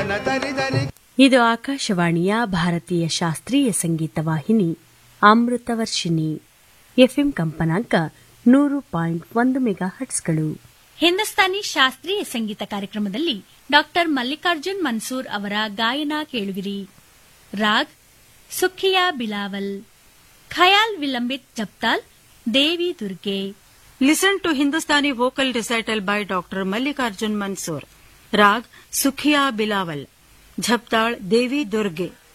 ಧನ ಧರಿ ಧರಿ ಇದು ಆಕಾಶವಾಣಿಯ ಭಾರತೀಯ ಶಾಸ್ತ್ರೀಯ ಸಂಗೀತ ವಾಹಿನಿ ಅಮೃತವರ್ಷಿಣಿ ಎಫ್ಎಂ ಕಂಪನಾಂಕ ನೂರು ಪಾಯಿಂಟ್ ಒಂದು ಮೆಗಾ ಹಟ್ಸ್ಗಳು ಹಿಂದೂಸ್ತಾನಿ ಶಾಸ್ತ್ರೀಯ ಸಂಗೀತ ಕಾರ್ಯಕ್ರಮದಲ್ಲಿ ಡಾಕ್ಟರ್ ಮಲ್ಲಿಕಾರ್ಜುನ್ ಮನ್ಸೂರ್ ಅವರ ಗಾಯನ ಕೇಳುವಿರಿ ರಾಗ್ ಸುಖಿಯಾ ಬಿಲಾವಲ್ ಖಯಾಲ್ ವಿಲಂಬಿತ್ ಜಪ್ತಾಲ್ ದೇವಿ Durga Listen to Hindustani vocal recital by Dr. Mallikarjun Mansoor. Rag Sukhiya Bilawal. Jhaptal Devi Durge.